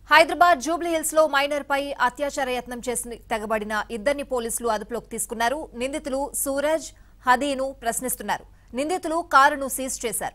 హైదరాబాద్ జూబ్లీ హిల్స్ లో మైనర్ పై అత్యాచార యత్నం చేసి తెగబడిన ఇద్దరిని పోలీసులు అదుపులోకి తీసుకున్నారు నిందితులు సూరజ్ హదీను ప్రశ్నిస్తున్నారు నిందితులు కారును సీజ్ చేశారు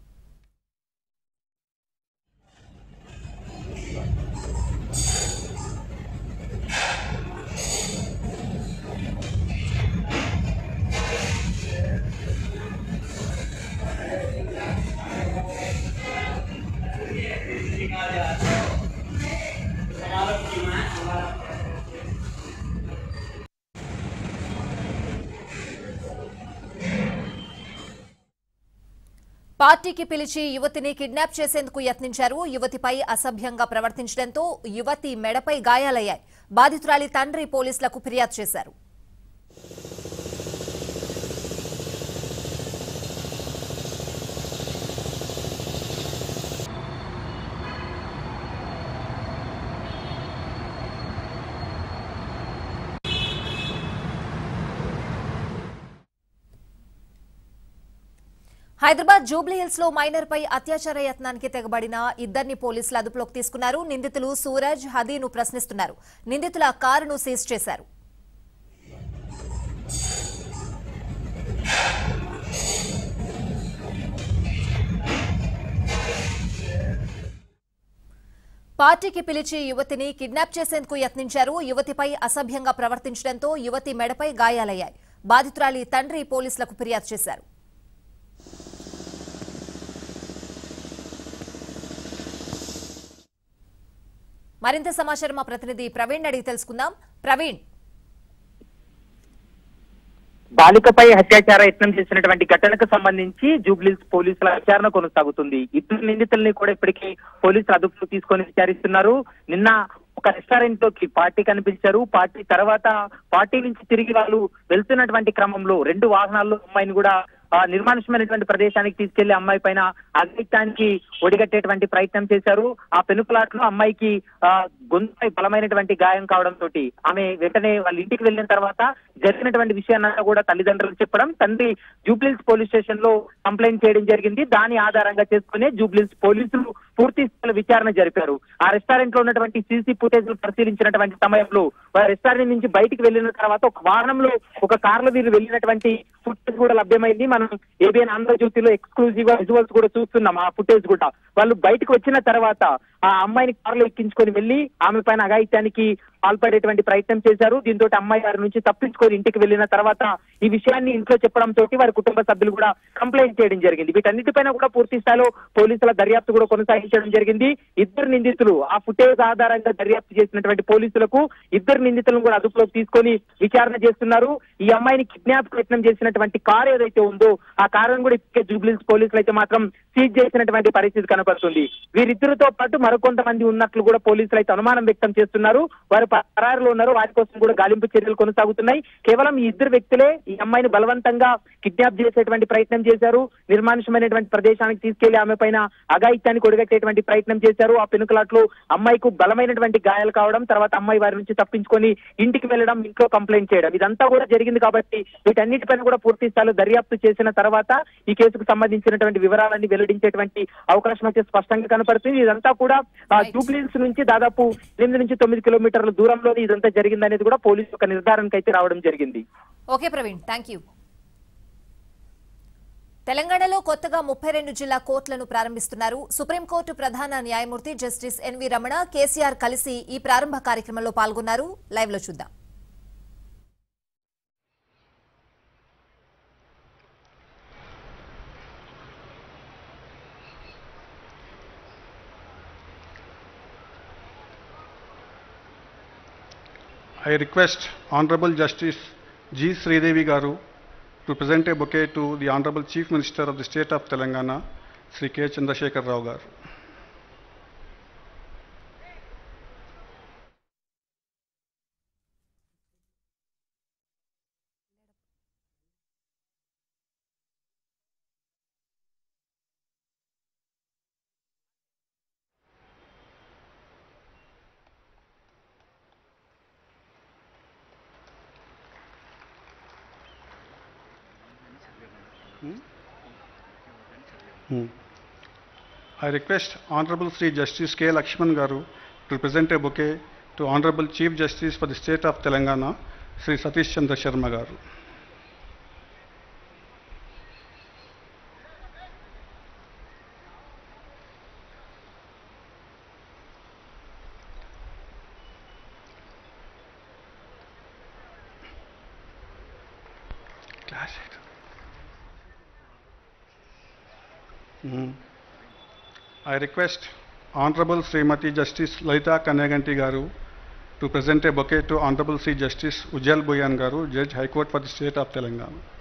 పార్టీకి పిలిచి యువతిని కిడ్నాప్ చేసేందుకు యత్నించారు యువతిపై అసభ్యంగా ప్రవర్తించడంతో యువతి మెడపై గాయాలయ్యాయి బాధితురాలి తండ్రి పోలీసులకు ఫిర్యాదు చేశారు హైదరాబాద్ జూబ్లీ హిల్స్ లో మైనర్ పై అత్యాచార యత్నానికి తెగబడిన ఇద్దరిని పోలీసులు అదుపులోకి తీసుకున్నారు నిందితులు సూరజ్ హదీను ప్రశ్నిస్తున్నారు నిందితుల కారును సీజ్ చేశారు పార్టీకి పిలిచి యువతిని కిడ్నాప్ చేసేందుకు యత్నించారు యువతిపై అసభ్యంగా ప్రవర్తించడంతో యువతి మెడపై గాయాలయ్యాయి బాధితురాలి తండ్రి పోలీసులకు ఫిర్యాదు చేశారు మరింత సమాచారం మా ప్రతినిధి ప్రవీణ్ అడిగి తెలుసుకుందాం ప్రవీణ్ బాలికపై అత్యాచార యత్నం చేసినటువంటి ఘటనకు సంబంధించి జూబ్లీస్ పోలీసుల విచారణ కొనసాగుతుంది ఇద్దరు నిందితుల్ని కూడా ఇప్పటికీ పోలీసులు అదుపులో తీసుకొని విచారిస్తున్నారు నిన్న ఒక రెస్టారెంట్ లోకి పార్టీ కనిపించారు పార్టీ తర్వాత పార్టీ నుంచి తిరిగి వాళ్ళు వెళ్తున్నటువంటి క్రమంలో రెండు వాహనాల్లో అమ్మాయిని కూడా ఆ నిర్మానుష్యమైనటువంటి ప్రదేశానికి తీసుకెళ్లి అమ్మాయి పైన అగ్నిత్యానికి ఒడిగట్టేటువంటి ప్రయత్నం చేశారు ఆ పెనుకులాట్లో అమ్మాయికి ఆ గొంతుపై బలమైనటువంటి గాయం కావడంతో ఆమె వెంటనే వాళ్ళ ఇంటికి వెళ్ళిన తర్వాత జరిగినటువంటి విషయాన్ని కూడా తల్లిదండ్రులు చెప్పడం తండ్రి జూబ్లీస్ పోలీస్ స్టేషన్ లో కంప్లైంట్ చేయడం జరిగింది దాని ఆధారంగా చేసుకునే జూబ్లీస్ పోలీసులు పూర్తి స్థాయిలో విచారణ జరిపారు ఆ రెస్టారెంట్ లో ఉన్నటువంటి సీసీ ఫుటేజ్ పరిశీలించినటువంటి సమయంలో వారి రెస్టారెంట్ నుంచి బయటికి వెళ్ళిన తర్వాత ఒక వాహనంలో ఒక కార్లో వీరు వెళ్ళినటువంటి ఫుటేజ్ కూడా లభ్యమైంది మనం ఏబిఎన్ ఆంధ్రజ్యోతిలో ఎక్స్క్లూజివ్ గా విజువల్స్ కూడా చూస్తున్నాం ఆ ఫుటేజ్ కూడా వాళ్ళు బయటకు వచ్చిన తర్వాత ఆ అమ్మాయిని కారులో ఎక్కించుకొని వెళ్లి ఆమె పైన అఘాయిత్యానికి పాల్పడేటువంటి ప్రయత్నం చేశారు దీంతో అమ్మాయి వారి నుంచి తప్పించుకొని ఇంటికి వెళ్ళిన తర్వాత ఈ విషయాన్ని ఇంట్లో చెప్పడం తోటి వారి కుటుంబ సభ్యులు కూడా కంప్లైంట్ చేయడం జరిగింది వీటన్నిటిపైన కూడా పూర్తి స్థాయిలో పోలీసుల దర్యాప్తు కూడా కొనసాగించడం జరిగింది ఇద్దరు నిందితులు ఆ ఫుటేజ్ ఆధారంగా దర్యాప్తు చేసినటువంటి పోలీసులకు ఇద్దరు నిందితులను కూడా అదుపులోకి తీసుకొని విచారణ చేస్తున్నారు ఈ అమ్మాయిని కిడ్నాప్ ప్రయత్నం చేసినటువంటి కారు ఏదైతే ఉందో ఆ కారును కూడా ఇప్పటికే జూబ్లీస్ పోలీసులు అయితే మాత్రం సీజ్ చేసినటువంటి పరిస్థితి కనపడుతుంది వీరిద్దరితో పాటు మరికొంతమంది ఉన్నట్లు కూడా పోలీసులు అయితే అనుమానం వ్యక్తం చేస్తున్నారు వారు పరారులో ఉన్నారు వారి కోసం కూడా గాలింపు చర్యలు కొనసాగుతున్నాయి కేవలం ఈ ఇద్దరు వ్యక్తులే ఈ అమ్మాయిని బలవంతంగా కిడ్నాప్ చేసేటువంటి ప్రయత్నం చేశారు నిర్మానుషమైనటువంటి ప్రదేశానికి తీసుకెళ్లి ఆమె పైన అఘాయిత్యానికి ఒడిగట్టేటువంటి ప్రయత్నం చేశారు ఆ పెనుకలాట్లో అమ్మాయికు బలమైనటువంటి గాయాలు కావడం తర్వాత అమ్మాయి వారి నుంచి తప్పించుకొని ఇంటికి వెళ్ళడం ఇంట్లో కంప్లైంట్ చేయడం ఇదంతా కూడా జరిగింది కాబట్టి వీటన్నిటిపైన కూడా పూర్తి స్థాయిలో దర్యాప్తు చేసిన తర్వాత ఈ కేసుకు సంబంధించినటువంటి వివరాలన్నీ వెల్లడించేటువంటి అవకాశం అయితే స్పష్టంగా కనపడుతుంది ఇదంతా కూడా ఆ, Right. జూబ్లీహిల్స్ నుంచి దాదాపు ఎనిమిది నుంచి తొమ్మిది కిలోమీటర్ల దూరంలోనే ఇదంతా జరిగిందనేది కూడా పోలీసు ఒక నిర్ధారణకు అయితే రావడం జరిగింది ఓకే ప్రవీణ్ థ్యాంక్ యూ తెలంగాణలో కొత్తగా ముప్పై రెండు జిల్లా కోర్టులను ప్రారంభిస్తున్నారు సుప్రీంకోర్టు ప్రధాన న్యాయమూర్తి జస్టిస్ ఎన్వి రమణ కేసీఆర్ కలిసి ఈ ప్రారంభ కార్యక్రమంలో పాల్గొన్నారు లైవ్ లో చూద్దాం I request Honorable Justice G. Sridevi Garu to present a bouquet to the Honorable Chief Minister of the State of Telangana, Sri K. Chandrasekhar Rao Garu. Hmm. I request Honorable Sri Justice K. Lakshman Garu to present a bouquet to Honorable Chief Justice for the State of Telangana, Sri Satish Chandra Sharma garu. Classic. Mhm. I request Honorable Srimati Justice Lalita Kanyaganti Garu to present a bouquet to Honorable Sri Justice Ujjal Boyan Garu, Judge High Court for the State of Telangana.